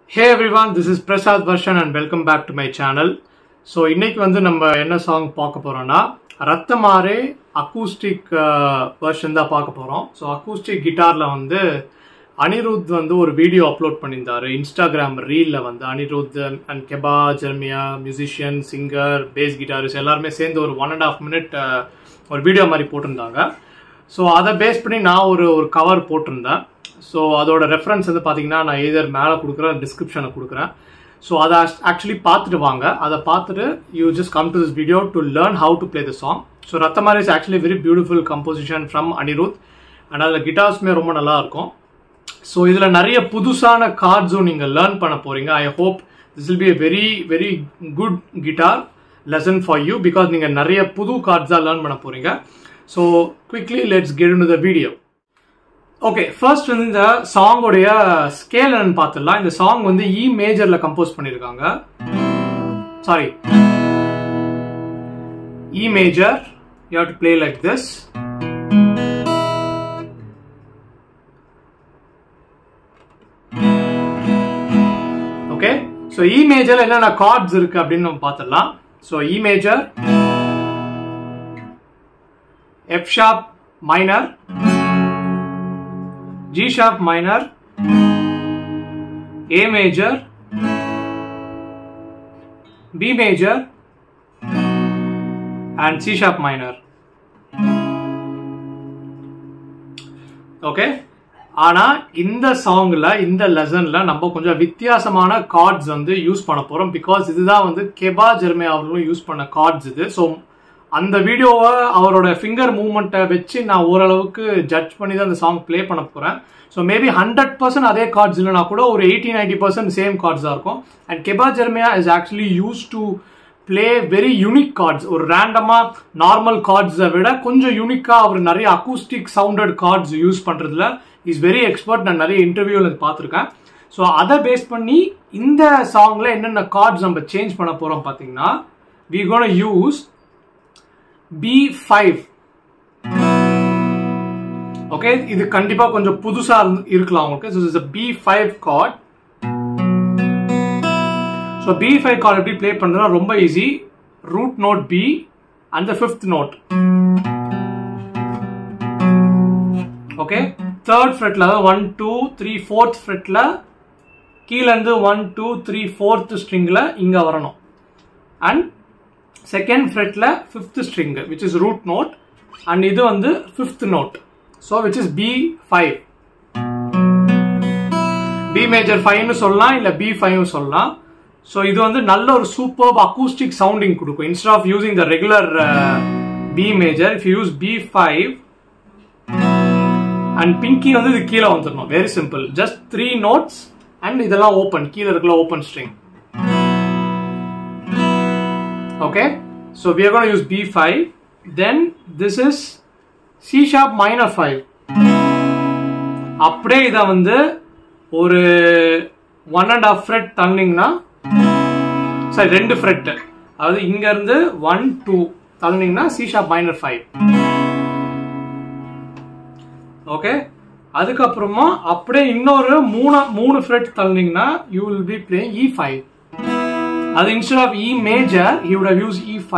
Hey everyone, this is Prasad Varshan and welcome back to my channel. So இன்னைக்கு வந்து நம்ம என்ன song பார்க்க போறோம்னா ரத்தமாரே அக்கூஸ்டிக் வெர்ஷன் தான் பார்க்க போறோம் ஸோ அக்கூஸ்டிக் கிட்டார்ல வந்து அனிருத் வந்து ஒரு வீடியோ அப்லோட் பண்ணியிருந்தாரு இன்ஸ்டாகிராம் ரீல்ல வந்து Anirudh and Keba Jeremiah musician singer bass guitarist எல்லாருமே சேர்ந்து ஒரு ஒன் அண்ட் ஆஃப் மினிட் ஒரு வீடியோ மாதிரி போட்டிருந்தாங்க ஸோ அதை பேஸ் பண்ணி நான் ஒரு ஒரு கவர் போட்டிருந்தேன் ஸோ அதோட ரெஃபரன்ஸ் வந்து பார்த்தீங்கன்னா நான் எதர் மேலே கொடுக்குறேன் டிஸ்கிரிப்ஷனில் கொடுக்குறேன் ஸோ அதை ஆக்சுவலி பார்த்துட்டு வாங்க அதை பார்த்துட்டு you just come to this video to learn how to play the song so Rathamaari is actually very beautiful composition from Anirudh and அதில் கிட்டார்ஸுமே ரொம்ப நல்லா இருக்கும் ஸோ இதில் நிறைய புதுசான கார்ட்ஸும் நீங்கள் லேர்ன் பண்ண போகிறீங்க I hope this will be a very very good guitar lesson for you because நீங்கள் நிறைய புது கார்ட்ஸாக லேர்ன் பண்ண போகிறீங்க so quickly let's get in the video okay first வந்து இந்த சாங்கோடைய ஸ்கேல் என்னன்னு பார்த்துடலாம் இந்த சாங் வந்து இ மேஜர்ல கம்போஸ் பண்ணியிருக்காங்க sorry E major you have to play like this okay so E மேஜர்ல என்னென்ன கார்ட்ஸ் இருக்கு அப்படின்னு நம்ம பார்த்துடலாம் so E major F sharp minor G sharp minor, A major, B major, and C sharp minor. Okay ஆனா இந்த சாங்ல இந்த லெசன்ல நம்ம கொஞ்சம் வித்தியாசமான கார்ட்ஸ் வந்து யூஸ் பண்ண போறோம் பிகாஸ் இதுதான் வந்து கெபா ஜெர்மே அவர்களும் யூஸ் பண்ண கார்ட்ஸ் இது ஸோ அந்த வீடியோவை அவரோட ஃபிங்கர் மூவ்மெண்ட்டை வச்சு நான் ஓரளவுக்கு ஜட்ஜ் பண்ணி தான் அந்த சாங் ப்ளே பண்ண போகிறேன் ஸோ மேபி ஹண்ட்ரட் பர்சன்ட் அதே கார்ட்ஸ் இல்லைனா கூட ஒரு eighty ninety percent same chords தான் இருக்கும் and Keba Jeremiah is actually use to play very unique chords ஒரு ரேண்டமாக நார்மல் கார்ட்ஸை விட கொஞ்சம் யூனிக்காக அவர் நிறைய அக்கூஸ்டிக் சவுண்டட் கார்ட்ஸ் யூஸ் பண்ணுறதுல இஸ் வெரி எக்ஸ்பர்ட் நான் நிறைய இன்டர்வியூவில் பார்த்துருக்கேன் ஸோ அதை பேஸ் பண்ணி இந்த சாங்கில் என்னென்ன கார்ட்ஸ் நம்ம சேஞ்ச் பண்ண போகிறோம் பார்த்தீங்கன்னா we gonna use B5 okay இது கண்டிப்பா கொஞ்சம் புதுசா இருக்கலாம் உங்களுக்கு so it's B five chord so B five chord எப்படி பிளே பண்ணுறதுனா ரொம்ப easy root note B and fifth note okay third ஃப்ரெட்ல அதாவது ஒன் டூ த்ரீ ஃபோர்த் ஃப்ரெட்ல கீழேருந்து ஒன் டூ த்ரீ ஃபோர்த் ஸ்ட்ரிங்கில் இங்கே வரணும் அண்ட் செகண்ட் ஃப்ரெட்ல fifth string which is root note and இது வந்து fifth note so which is B five B major ஃபைவ்னு சொல்லலாம் இல்லை பி ஃபைவ் சொல்லலாம் ஸோ இது வந்து நல்ல ஒரு சூப்பர் அக்கூஸ்டிக் சவுண்டிங் கொடுக்கும் instead using the regular B major if use B five and pinky வந்து இது கீழே வந்துடணும் very simple just three notes and இதெல்லாம் ஓப்பன் கீழே இருக்கல open string okay so we are going to use b5 then this is c sharp minor 5 அப்படியே இதை வந்து ஒரு ஒன் அண்ட் ஆஃப் ஃப்ரெட் தள்ளினீங்கன்னா சரி ரெண்டு ஃப்ரெட் அதாவது இங்க இருந்து ஒன் டூ தள்ளினீங்கன்னா C sharp minor five okay அதுக்கப்புறமா அப்படியே இன்னொரு மூணு மூணு ஃப்ரெட் தள்ளினீங்கன்னா you will be playing E five அது instead of E major he would have used E5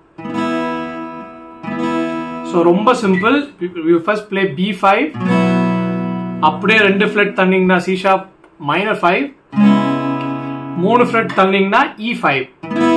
so ரொம்ப சிம்பிள் you first play B five அப்படியே ரெண்டு ஃப்ளெட் தந்தீங்கன்னா சி ஷாப் மைனர் ஃபைவ் மூணு ஃப்ளெட் தந்தீங்கன்னா E five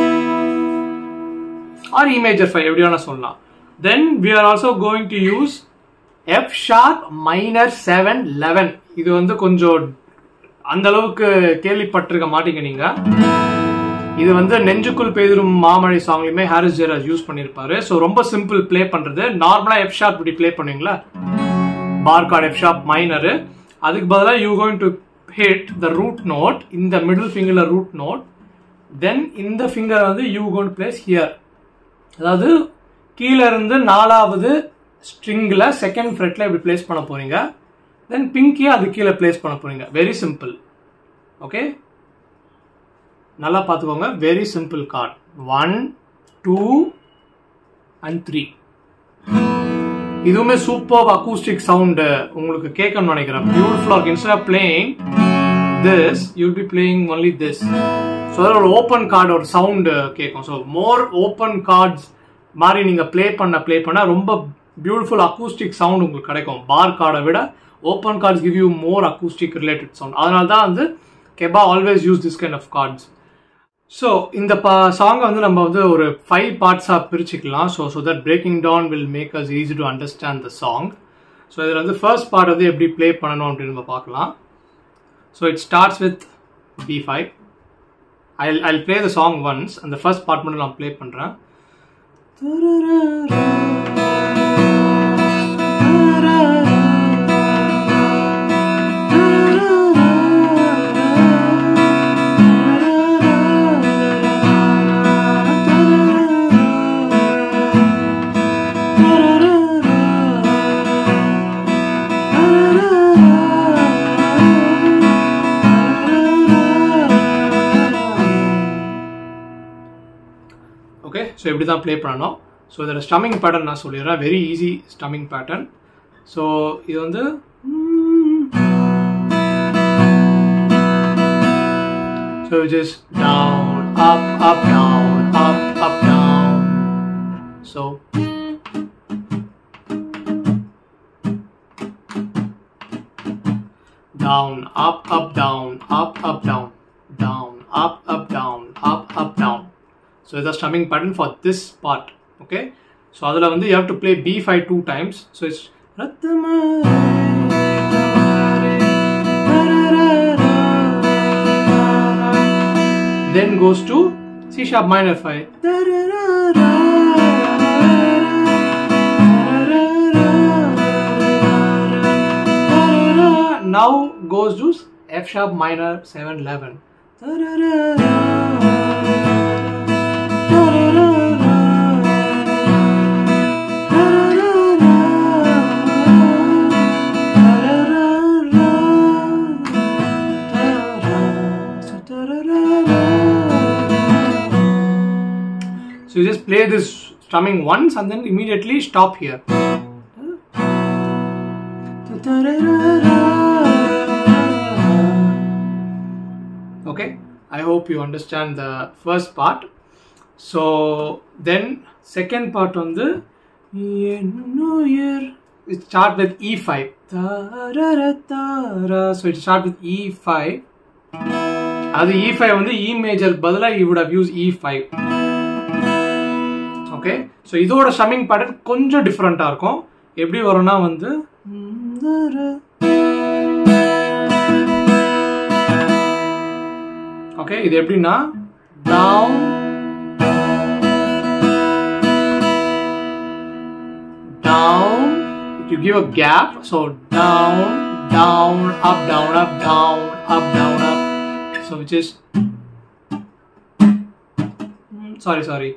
or E major five எப்படி வேணா சொல்லலாம் then we are also going to use F sharp minor seven eleven இது வந்து கொஞ்சம் அந்த அளவுக்கு கேள்விப்பட்டிருக்க மாட்டீங்க நீங்க இது வந்து நெஞ்சுக்குள் பெய்திரும் மாமழை சாங்லயுமே ஹாரிஸ் ஜெயராஜ் யூஸ் பண்ணிருப்பாரு ஸோ ரொம்ப சிம்பிள் ப்ளே பண்றது நார்மலா எஃப் ஷார்ப் இப்படி ப்ளே பண்ணுவீங்களா bar chord F sharp minor அதுக்கு பதிலாக you going to hit the root note இந்த மிடில் ஃபிங்கர்ல ரூட் நோட் தென் இந்த ஃபிங்கர் வந்து யூ கோன் பிளேஸ் ஹியர் அதாவது கீழே இருந்து நாலாவது ஸ்ட்ரிங்கில் செகண்ட் ஃப்ரெட்ல இப்படி பிளேஸ் பண்ண போறீங்க தென் பிங்கியை அது கீழே பிளேஸ் பண்ண போறீங்க வெரி சிம்பிள் ஓகே நல்லா பார்த்துக்கோங்க very simple chord one two and three இதுவுமே சூப்பர் அக்கூஸ்டிக் சவுண்டு உங்களுக்கு கேட்கணும்னு நினைக்கிறேன் பியூட்டிஃபுல்லாக இருக்கு instead playing this you'll be playing only this so அதில் ஒரு ஓப்பன் கார்டு ஒரு சவுண்டு கேட்கும் ஸோ மோர் ஓப்பன் கார்ட்ஸ் மாதிரி நீங்கள் ப்ளே பண்ண ப்ளே பண்ண ரொம்ப பியூட்டிஃபுல் அக்கூஸ்டிக் சவுண்ட் உங்களுக்கு கிடைக்கும் பார் கார்டை விட open chords give you more acoustic related sound அதனால தான் வந்து Keba always use this kind of chords so இந்த பா சாங்கை வந்து நம்ம வந்து ஒரு ஃபைவ் பார்ட்ஸாக பிரிச்சுக்கலாம் so so that breaking down will make us easy to understand the song so இதில் வந்து ஃபர்ஸ்ட் பார்ட் வந்து எப்படி ப்ளே பண்ணணும் அப்படின்னு நம்ம பார்க்கலாம் so it starts with B five I I'll play the song once அந்த ஃபர்ஸ்ட் பார்ட் மட்டும் நான் ப்ளே பண்ணுறேன் ஓகே ஸோ இப்படி தான் ப்ளே பண்ணணும் ஸோ இதில் ஸ்டம்மிங் பேட்டர்ன் நான் சொல்லிடுறேன் very easy strumming pattern so இது வந்து so just down up up down up up down so down, up, up, down, up, up, down, down, up, up, down, up, up, down. So the strumming pattern for this part. Okay. So அதில் வந்து you have to play B5 two times. So it's then goes to C sharp minor 5. Now goes to F sharp minor 711. So you just play this strumming once and then immediately stop here. Okay, I hope you understand the first part. So then second part on the it start with E5. So it start with E5. அது E5 வந்து E major பதிலா you would have used E5. Okay so இதோட strumming pattern கொஞ்சம் டிஃப்ரெண்ட்டாக இருக்கும் எப்படி வரும்னா வந்து ஓகே இது எப்படின்னா down down you give a gap so down down up down up down up down up so which is sorry sorry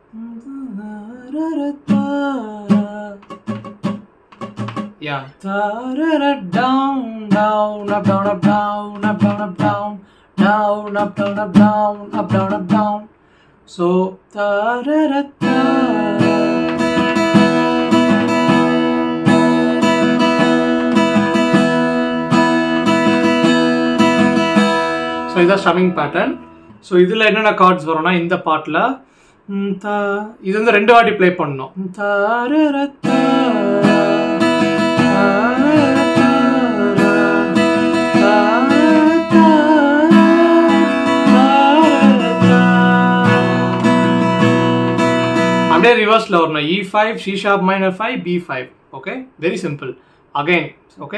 Yeah. Down, down, up, down, up, down, up, down, up, down, down, up, down, up, down, up, down, up, down. So, da da da da. So இதான் strumming pattern so இதில் என்னென்ன cards வரும்னா இந்த பாட்டில் இது வந்து ரெண்டு வாட்டி play பண்ணணும் அப்படியே ரிவர்ஸ்ல வரணும் E five C sharp minor five B five okay very simple again okay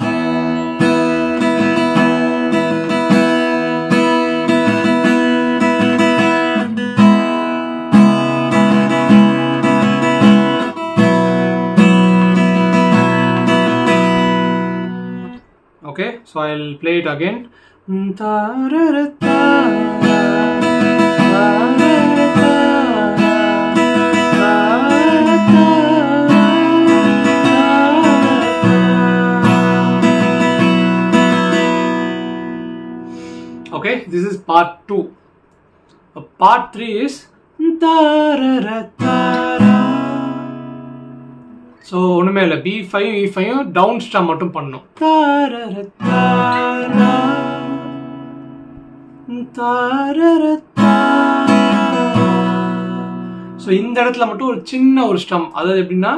okay so i'll play it again okay this is part 2 uh, part 3 is so ஒன்றுமே இல்லை பி ஃபைவ் இ ஃபைவும் down strum மட்டும் பண்ணணும் so இந்த இடத்துல மட்டும் ஒரு சின்ன ஒரு ஸ்டம் அதாவது எப்படின்னா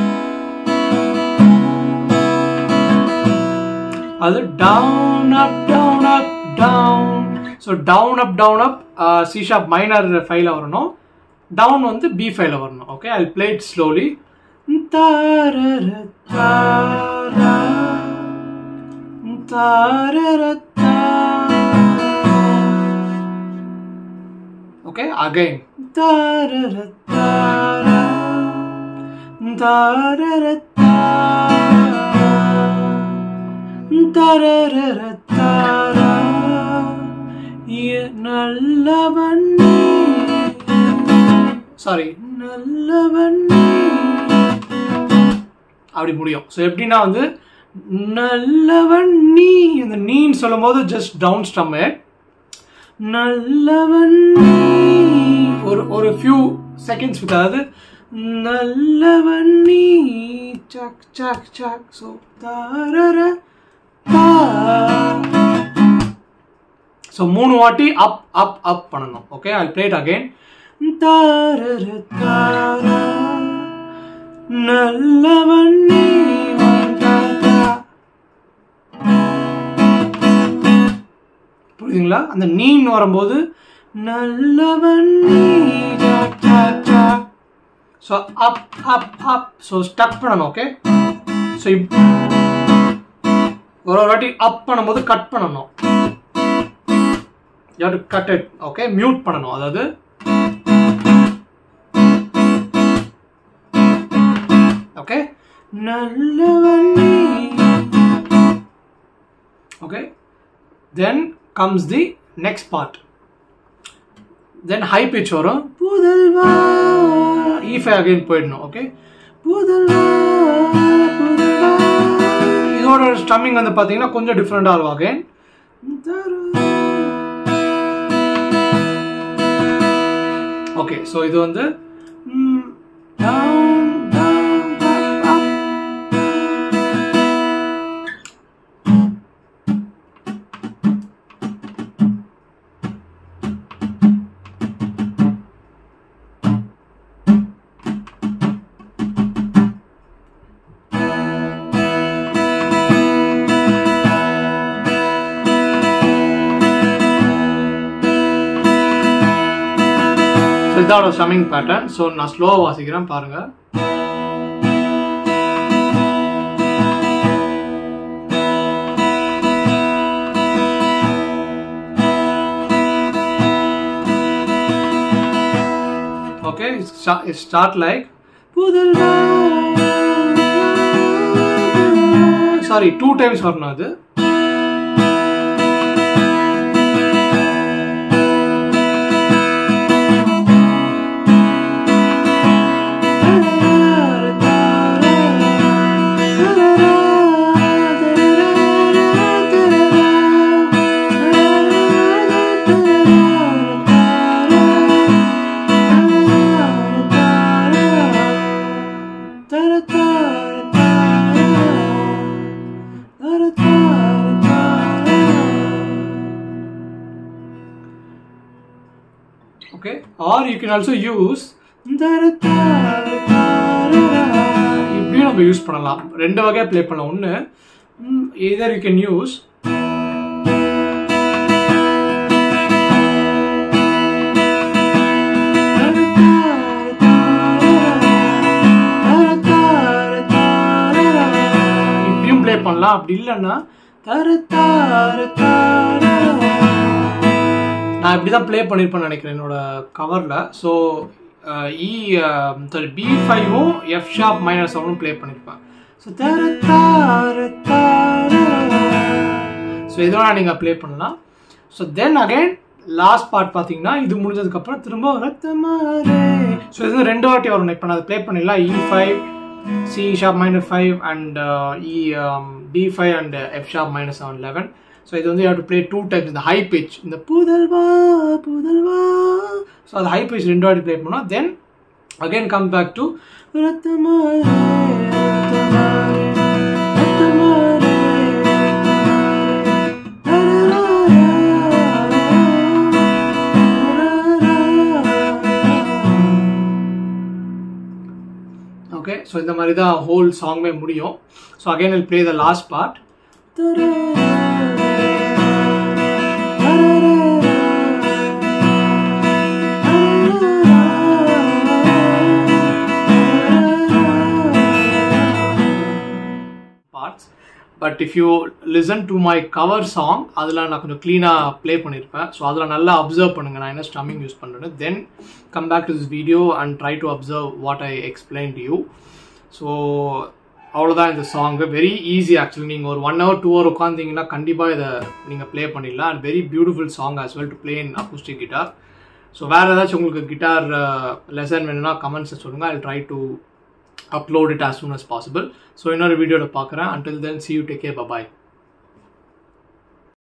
அது down up down up down so down up down up C sharp minor ஃபைல வரணும் டவுன் வந்து பி ஃபைல வரணும் okay I play it slowly okay again நல்லவன் சாரி நல்லவன் அப்படி முடியும் ஸோ எப்படின்னா வந்து நல்லவன் நீ அந்த நீன்னு சொல்லும் போது ஜஸ்ட் டவுன் ஸ்டம்மே நல்லவன் நீ ஒரு ஒரு ஃபியூ செகண்ட்ஸ் வித் அதாவது நல்லவன் நீ சக் சக் சக் ஸோ தாரர ஸோ மூணு வாட்டி அப் அப் அப் பண்ணணும் ஓகே ஐ பிளேட் அகைன் தாரர தாரா நல்லவன் நீ புரியுதுங்களா அந்த நீன்னு வரும்போது நல்லவன் நீ so up up up so stuck பண்ணணும் ஓகே ஸோ ஒரு ஒரு வாட்டி அப் பண்ணும்போது கட் பண்ணணும் you to cut it okay mute பண்ணணும் அதாவது ஓகே நல்லவன் okay then comes the next part then high pitch வரும் புதல்வா ஈஃபை அகைன் போயிடணும் ஓகே புதல்வா புதல்வா இதோட ஸ்டம்மிங் வந்து பார்த்தீங்கன்னா கொஞ்சம் டிஃப்ரெண்டாக இருக்கும் அகைன் ஓகே ஸோ இது வந்து down, down, up, up. So இதோட ஸ்டமிங் பேட்டர்ன் ஸோ நான் ஸ்லோவாக வாசிக்கிறேன் பாருங்க ஓகே ஸ்டார்ட் லைக் புதல்வா சாரி டூ டைம்ஸ் வரணும் அது okay or you can also use இப்படியும் நம்ம யூஸ் பண்ணலாம் ரெண்டு வகையா ப்ளே பண்ணலாம் ஒன்று either you can use இப்படியும் ப்ளே பண்ணலாம் அப்படி இல்லைன்னா தர தார தார நான் இப்படி தான் ப்ளே பண்ணியிருப்பேன்னு நினைக்கிறேன் என்னோட கவரில் ஸோ இ சாரி பி ஃபைவும் எஃப் ஷாப் மைனர் செவனும் ப்ளே பண்ணியிருப்பேன் ஸோ தர தார தார ஸோ இதோட நீங்கள் ப்ளே பண்ணலாம் so then again last part பார்த்தீங்கன்னா இது முடிஞ்சதுக்கப்புறம் திரும்ப ரத்தமாரே ஸோ இது ரெண்டு வாட்டி வரும் இப்போ நான் ப்ளே பண்ணிடலாம் E five C sharp minor five and E B five and F sharp minus seven eleven so இது வந்து you to play two times இந்த ஹை பிச் இந்த புதல்வா புதல்வா ஸோ அது ஹை பிச் ரெண்டு வாட்டி ப்ளே பண்ணோம் then again come back to so இந்த மாதிரி தான் ஹோல் சாங்குமே முடியும் so again will play the last part parts but if you listen to my cover song அதில் நான் கொஞ்சம் க்ளீனாக ப்ளே பண்ணியிருப்பேன் ஸோ அதில் நல்லா அப்சர்வ் பண்ணுங்கள் நான் என்ன ஸ்டம்மிங் யூஸ் பண்ணுறேன்னு then come back to this video and try to observe what I explain to you so அவ்வளோதான் இந்த சாங்கு வெரி ஈஸி ஆக்சுவலி நீங்கள் ஒரு ஒன் ஹவர் டூ ஹவர் உட்காந்திங்கன்னா கண்டிப்பாக இதை நீங்கள் ப்ளே பண்ணிடலாம் and very beautiful song as well to play in acoustic guitar so வேறு ஏதாச்சும் உங்களுக்கு கிட்டார் லெசன் வேணும்னா கமெண்ட்ஸை சொல்லுங்கள் I try to upload it as soon as possible. So, இன்னொரு வீடியோவில் பார்க்குறேன் until then see you take care bye bye